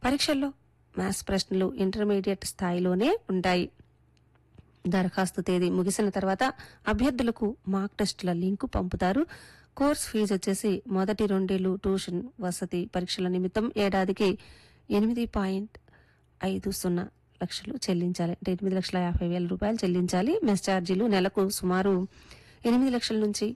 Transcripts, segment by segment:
పరీక్షల్లో మ్యాథ్స్ ప్రశ్నలు ఇంటర్మీడియట్ స్థాయిలోనే ఉంటాయి దరఖాస్తు తేదీ ముగిసిన తర్వాత అభ్యర్థులకు మార్క్ టెస్టుల లింకు పంపుతారు కోర్స్ ఫీజు వచ్చేసి మొదటి రెండేళ్లు ట్యూషన్ వసతి పరీక్షల నిమిత్తం ఏడాదికి ఎనిమిది పాయింట్ ఐదు సున్నా లక్షలు చెల్లించాలి అంటే ఎనిమిది లక్షల యాభై వేల రూపాయలు చెల్లించాలి మెస్ ఛార్జీలు నెలకు సుమారు ఎనిమిది లక్షల నుంచి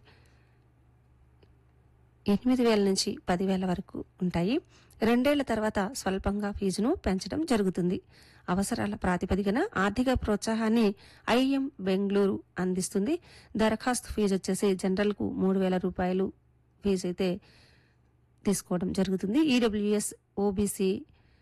ఎనిమిది వేల నుంచి పదివేల వరకు ఉంటాయి రెండేళ్ల తర్వాత స్వల్పంగా ఫీజును పెంచడం జరుగుతుంది అవసరాల ప్రాతిపదికన ఆర్థిక ప్రోత్సాహాన్ని ఐఎం బెంగళూరు అందిస్తుంది దరఖాస్తు ఫీజు వచ్చేసి జనరల్కు మూడు వేల రూపాయలు ఫీజు అయితే తీసుకోవడం జరుగుతుంది EWS OBC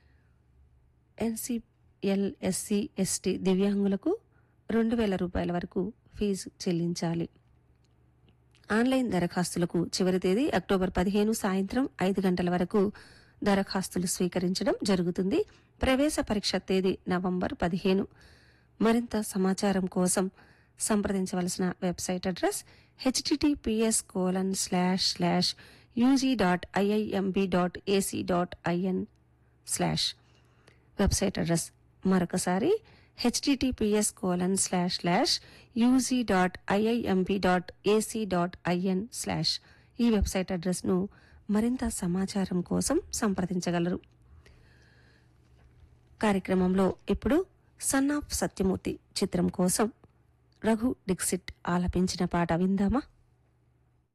NCL SC ST దివ్యాంగులకు రెండు వేల రూపాయల వరకు ఫీజు చెల్లించాలి ఆన్లైన్ దరఖాస్తులకు చివరి తేదీ అక్టోబర్ పదిహేను సాయంత్రం ఐదు గంటల వరకు దరఖాస్తులు స్వీకరించడం జరుగుతుంది ప్రవేశ పరీక్ష తేదీ నవంబర్ పదిహేను మరింత సమాచారం కోసం సంప్రదించవలసిన website address HTTPS colon slash slash UG dot IIMB dot AC dot IN slash website address మరొకసారి HTTPS colon slash slash UG dot IIMB dot AC dot IN slash ఈ వెబ్సైట్ అడ్రస్ను మరింత సమాచారం కోసం సంప్రదించగలరు కార్యక్రమంలో ఇప్పుడు సన్ ఆఫ్ సత్యమూర్తి చిత్రం కోసం రఘు డిక్సిట్ ఆలపించిన పాట విందామా